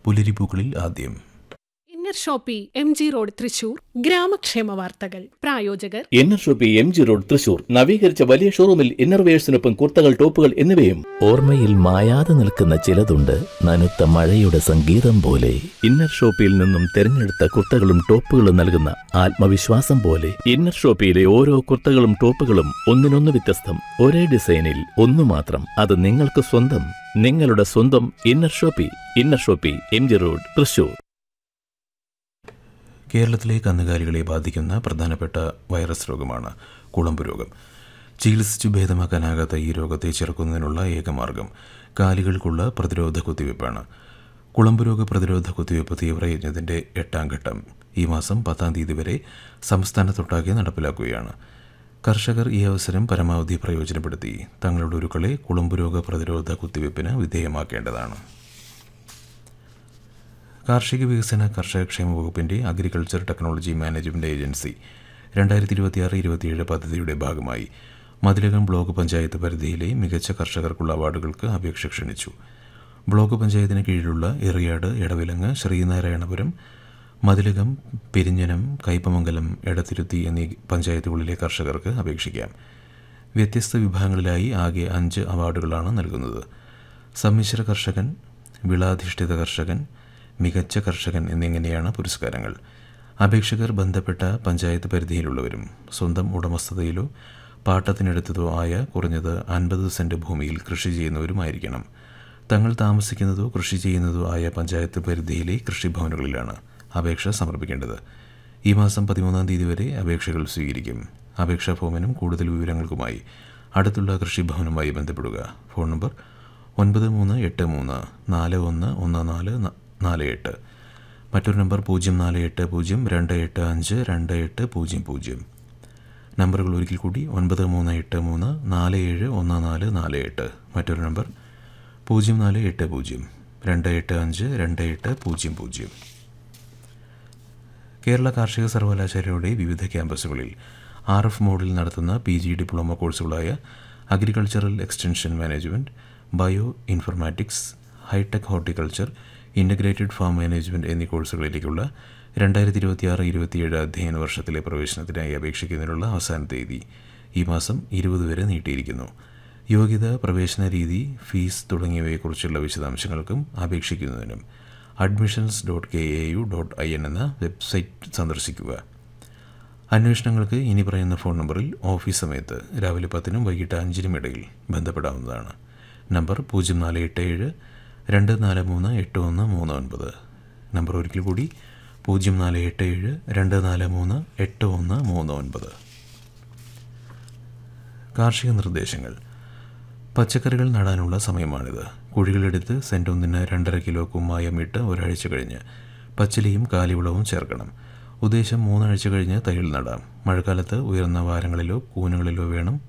പുലരിപ്പൂക്കളിൽ ആദ്യം Inner Shoppe M G road Thrissur ഗ്രാമക്ഷേമ വാർത്തകൾ പ്രായോജകർ Inner Shoppe M G road Thrissur നവീകരിച്ച വലിയ ഷോറൂമിൽ ഇന്നർവേഴ്സിനൊപ്പം കുർത്തകൾ ടോപ്പുകൾ എന്നിവയും ഓർമ്മയിൽ മായാതെ നിൽക്കുന്ന ചിലതുണ്ട് നനുത്ത മഴയുടെ സംഗീതം പോലെ ഇന്നർ ഷോപ്പിയിൽ നിന്നും തിരഞ്ഞെടുത്ത കുർത്തകളും ടോപ്പുകളും നൽകുന്ന ആത്മവിശ്വാസം പോലെ ഇന്നർ ഷോപ്പിയിലെ ഓരോ കുർത്തകളും ടോപ്പുകളും ഒന്നിനൊന്ന് വ്യത്യസ്തം ഒരേ ഡിസൈനിൽ ഒന്നു മാത്രം അത് നിങ്ങൾക്ക് സ്വന്തം നിങ്ങളുടെ സ്വന്തം Inner Shoppe Inner Shoppe M G road Thrissur കേരളത്തിലെ കന്നുകാലികളെ ബാധിക്കുന്ന പ്രധാനപ്പെട്ട വൈറസ് രോഗമാണ് കുളമ്പ് രോഗം ചികിത്സിച്ചു ഭേദമാക്കാനാകാത്ത ഈ രോഗത്തെ ചെറുക്കുന്നതിനുള്ള ഏകമാർഗം കാലികൾക്കുള്ള പ്രതിരോധ കുത്തിവയ്പ്പാണ് കുളമ്പ് രോഗ പ്രതിരോധ കുത്തിവയ്പ്പ് തീവ്രയജ്ഞത്തിൻ്റെ എട്ടാം ഘട്ടം ഈ മാസം പത്താം തീയതി വരെ സംസ്ഥാനത്തൊട്ടാകെ നടപ്പിലാക്കുകയാണ് കർഷകർ ഈ അവസരം പരമാവധി പ്രയോജനപ്പെടുത്തി തങ്ങളുടെ ഉരുക്കളെ കുളമ്പ് രോഗ പ്രതിരോധ കുത്തിവയ്പ്പിന് വിധേയമാക്കേണ്ടതാണ് കാർഷിക വികസന കർഷകക്ഷേമ വകുപ്പിൻ്റെ അഗ്രികൾച്ചർ ടെക്നോളജി മാനേജ്മെൻറ്റ് ഏജൻസി രണ്ടായിരത്തി ഇരുപത്തിയാറ് ഇരുപത്തിയേഴ് പദ്ധതിയുടെ ഭാഗമായി മതിലകം ബ്ലോക്ക് പഞ്ചായത്ത് പരിധിയിലെ മികച്ച കർഷകർക്കുള്ള അവാർഡുകൾക്ക് അപേക്ഷ ക്ഷണിച്ചു ബ്ലോക്ക് പഞ്ചായത്തിന് കീഴിലുള്ള എറിയാട് എടവിലങ്ങ് ശ്രീനാരായണപുരം മതിലകം പെരിഞ്ഞനം കയ്പമംഗലം എടത്തിരുത്തി എന്നീ പഞ്ചായത്തുകളിലെ കർഷകർക്ക് അപേക്ഷിക്കാം വ്യത്യസ്ത വിഭാഗങ്ങളിലായി ആകെ അഞ്ച് അവാർഡുകളാണ് നൽകുന്നത് സമ്മിശ്ര കർഷകൻ വിളാധിഷ്ഠിത കർഷകൻ മികച്ച കർഷകൻ എന്നിങ്ങനെയാണ് പുരസ്കാരങ്ങൾ അപേക്ഷകർ ബന്ധപ്പെട്ട പഞ്ചായത്ത് പരിധിയിലുള്ളവരും സ്വന്തം ഉടമസ്ഥതയിലോ പാട്ടത്തിനെടുത്തതോ ആയ കുറഞ്ഞത് അൻപത് സെൻറ്റ് ഭൂമിയിൽ കൃഷി ചെയ്യുന്നവരുമായിരിക്കണം തങ്ങൾ താമസിക്കുന്നതോ കൃഷി ചെയ്യുന്നതോ ആയ പഞ്ചായത്ത് പരിധിയിലെ കൃഷിഭവനുകളിലാണ് അപേക്ഷ സമർപ്പിക്കേണ്ടത് ഈ മാസം പതിമൂന്നാം തീയതി വരെ അപേക്ഷകൾ സ്വീകരിക്കും അപേക്ഷാ ഫോമിനും കൂടുതൽ വിവരങ്ങൾക്കുമായി അടുത്തുള്ള കൃഷിഭവനുമായി ബന്ധപ്പെടുക ഫോൺ നമ്പർ ഒൻപത് മൂന്ന് എട്ട് മൂന്ന് നാല് ഒന്ന് ഒന്ന് നാല് ന- നാല് എട്ട് മറ്റൊരു നമ്പർ പൂജ്യം നാല് എട്ട് പൂജ്യം രണ്ട് എട്ട് അഞ്ച് രണ്ട് എട്ട് പൂജ്യം പൂജ്യം നമ്പറുകൾ ഒരിക്കൽ കൂടി ഒൻപത് മൂന്ന് എട്ട് മൂന്ന് നാല് ഏഴ് ഒന്ന് നാല് നാല് എട്ട് മറ്റൊരു നമ്പർ പൂജ്യം നാല് എട്ട് പൂജ്യം രണ്ട് എട്ട് അഞ്ച് രണ്ട് എട്ട് പൂജ്യം പൂജ്യം കേരള കാർഷിക സർവകലാശാലയുടെ വിവിധ ക്യാമ്പസുകളിൽ ആർ എഫ് മോഡിൽ നടത്തുന്ന പി ജി ഡിപ്ലോമ കോഴ്സുകളായ agricultural extension management bio informatics hi-tech horticulture integrated farm management എന്നീ കോഴ്സുകളിലേക്കുള്ള രണ്ടായിരത്തി ഇരുപത്തിയാറ് ഇരുപത്തിയേഴ് അധ്യയന വർഷത്തിലെ പ്രവേശനത്തിനായി അപേക്ഷിക്കുന്നതിനുള്ള അവസാന തീയതി ഈ മാസം ഇരുപത് വരെ നീട്ടിയിരിക്കുന്നു യോഗ്യത പ്രവേശന രീതി ഫീസ് തുടങ്ങിയവയെക്കുറിച്ചുള്ള വിശദാംശങ്ങൾക്കും അപേക്ഷിക്കുന്നതിനും admissions dot K A U dot I N എന്ന വെബ്സൈറ്റ് സന്ദർശിക്കുക അന്വേഷണങ്ങൾക്ക് ഇനി പറയുന്ന ഫോൺ നമ്പറിൽ ഓഫീസ് സമയത്ത് രാവിലെ പത്തിനും വൈകിട്ട് അഞ്ചിനും ഇടയിൽ ബന്ധപ്പെടാവുന്നതാണ് നമ്പർ പൂജ്യം നാല് എട്ട് ഏഴ് രണ്ട് നാല് മൂന്ന് എട്ട് ഒന്ന് മൂന്ന് ഒൻപത് നമ്പർ ഒരിക്കൽ കൂടി പൂജ്യം നാല് എട്ട് ഏഴ് രണ്ട് നാല് മൂന്ന് എട്ട് ഒന്ന് മൂന്ന് ഒൻപത് കാർഷിക നിർദ്ദേശങ്ങൾ പച്ചക്കറികൾ നടാനുള്ള സമയമാണിത് കുഴികളെടുത്ത് സെൻറ്റ് ഒന്നിന് രണ്ടര കിലോ കുമ്മായം ഇട്ട് ഒരാഴ്ച കഴിഞ്ഞ് പച്ചിലയും കാലിവളവും ചേർക്കണം ഉദ്ദേശം മൂന്നാഴ്ച കഴിഞ്ഞ് തൈകൾ നടാം മഴക്കാലത്ത് ഉയർന്ന വാരങ്ങളിലോ കൂനുകളിലോ വേണം